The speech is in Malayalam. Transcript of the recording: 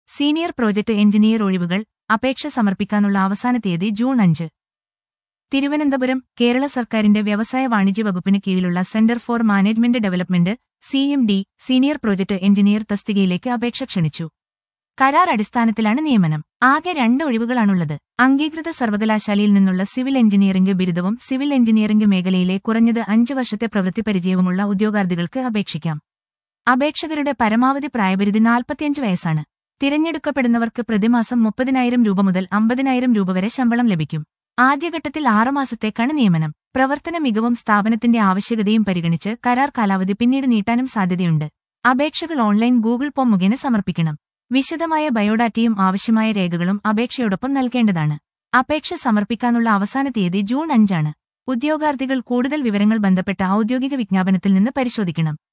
സീനിയർ പ്രോജക്ട് എഞ്ചിനീയർ ഒഴിവുകൾ അപേക്ഷ സമർപ്പിക്കാനുള്ള അവസാന തീയതി ജൂൺ അഞ്ച് തിരുവനന്തപുരം കേരള സർക്കാരിന്റെ വ്യവസായ വാണിജ്യ വകുപ്പിന് കീഴിലുള്ള centre for management development CMD senior project engineer തസ്തികയിലേക്ക് അപേക്ഷ ക്ഷണിച്ചു കരാർ അടിസ്ഥാനത്തിലാണ് നിയമനം ആകെ രണ്ട് ഒഴിവുകളാണുള്ളത് അംഗീകൃത സർവകലാശാലയിൽ നിന്നുള്ള സിവിൽ എഞ്ചിനീയറിംഗ് ബിരുദവും സിവിൽ എഞ്ചിനീയറിംഗ് മേഖലയിലെ കുറഞ്ഞത് അഞ്ച് വർഷത്തെ പ്രവൃത്തി പരിചയവുമുള്ള ഉദ്യോഗാർത്ഥികൾക്ക് അപേക്ഷിക്കാം അപേക്ഷകരുടെ പരമാവധി പ്രായപരിധി നാൽപ്പത്തിയഞ്ച് വയസ്സാണ് തിരഞ്ഞെടുക്കപ്പെടുന്നവർക്ക് പ്രതിമാസം മുപ്പതിനായിരം രൂപ മുതൽ അമ്പതിനായിരം രൂപ വരെ ശമ്പളം ലഭിക്കും ആദ്യഘട്ടത്തിൽ ആറുമാസത്തേക്കാണ് നിയമനം പ്രവർത്തന മികവും സ്ഥാപനത്തിന്റെ ആവശ്യകതയും പരിഗണിച്ച് കരാർ കാലാവധി പിന്നീട് നീട്ടാനും സാധ്യതയുണ്ട് അപേക്ഷകൾ ഓൺലൈൻ ഗൂഗിൾ ഫോം മുഖേന സമർപ്പിക്കണം വിശദമായ ബയോഡാറ്റയും ആവശ്യമായ രേഖകളും അപേക്ഷയോടൊപ്പം നൽകേണ്ടതാണ് അപേക്ഷ സമർപ്പിക്കാനുള്ള അവസാന തീയതി ജൂൺ അഞ്ചാണ് ഉദ്യോഗാർത്ഥികൾ കൂടുതൽ വിവരങ്ങൾ ബന്ധപ്പെട്ട ഔദ്യോഗിക വിജ്ഞാപനത്തിൽ നിന്ന് പരിശോധിക്കണം